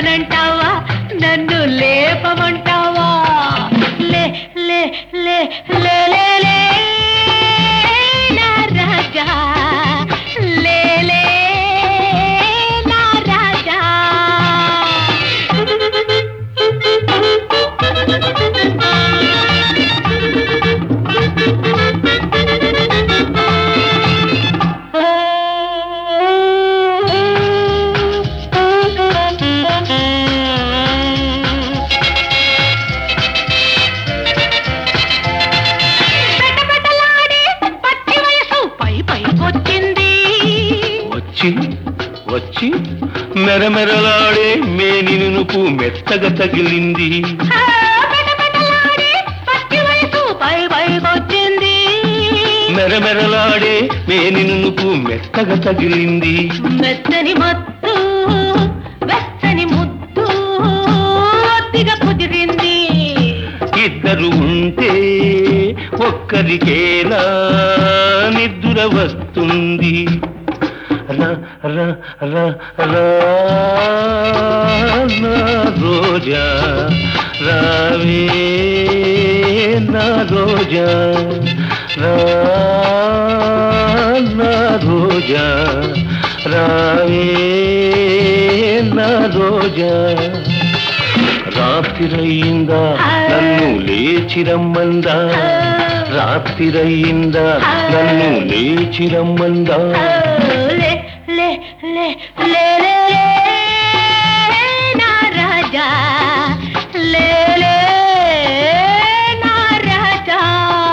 లేవనంటావా నన్ను లేపమంటావా లే లే లే లే లే లే నా రాజా లే లే నా రాజా పెటపెటలాడే పచ్చి వయసు పై పైకొచ్చింది వచ్చి వచ్చి మెరమెరలాడే మేని నునుపు మెత్తగా తగిలింది ఆ, పెటపెటలాడే పచ్చి వయసు పై పైకొచ్చింది మెరమెరలాడే మేని నునుపు మెత్తగా తగిలింది మెత్తని మత్తు వెచ్చని ముద్దు ఒత్తిగా కుదిరింది ఇద్దరు ఉంటే ఒక్కరికేలా నిద్ర వస్తుంది రా రా రా రా నా రోజా రావే నా రోజా రా నా రోజా రావే నా రోజా రాత్రిరయ్యిందా నన్ను లేచిరమ్మందా రాత్రిరయ్యిందా నన్ను లేచిరమ్మందా లే లే లే లే లే లే నా రాజా లే లే నా రాజా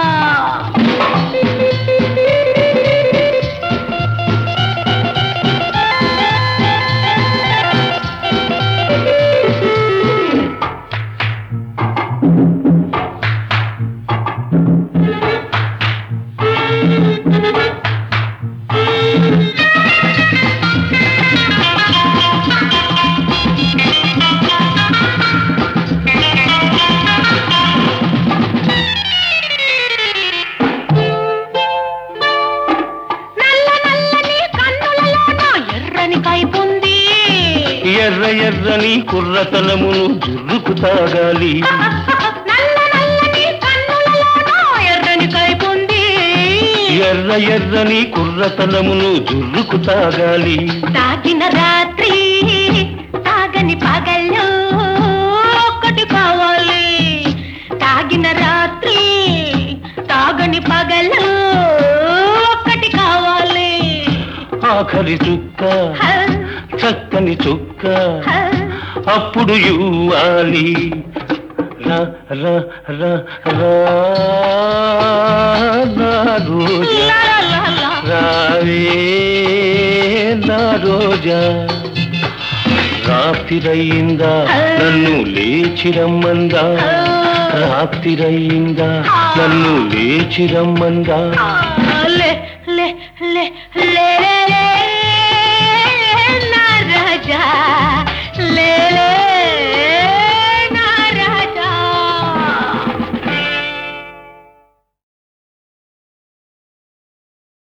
నల్ల నల్లని కన్నులలో నా ఎర్రని కైపుంది ఎర్ర ఎర్రని కుర్రతనమును జుర్రుకు తాగాలి నల్ల నల్లని కన్నులలో నా ఎర్రని కైపుంది ఎర్ర ఎర్రని కుర్రతనమును జుర్రుకు తాగాలి తాగిన రాత్రి తాగని పగళ్ళు ఒక్కటి కావాలి తాగిన రాత్రి తాగని పగళ్ళు ఒక్కటి కావాలి ఆఖరి చుక్క హ, చక్కని చుక్క హ, అప్పుడు ఇవ్వాలి రా రా రా రా నా రోజా లా, లా, లా. రావే నా రోజా రాత్రిరయ్యిందా నన్ను లేచిరమ్మందా రాత్రిరయ్యిందా నన్ను లేచిరమ్మందా ఆ,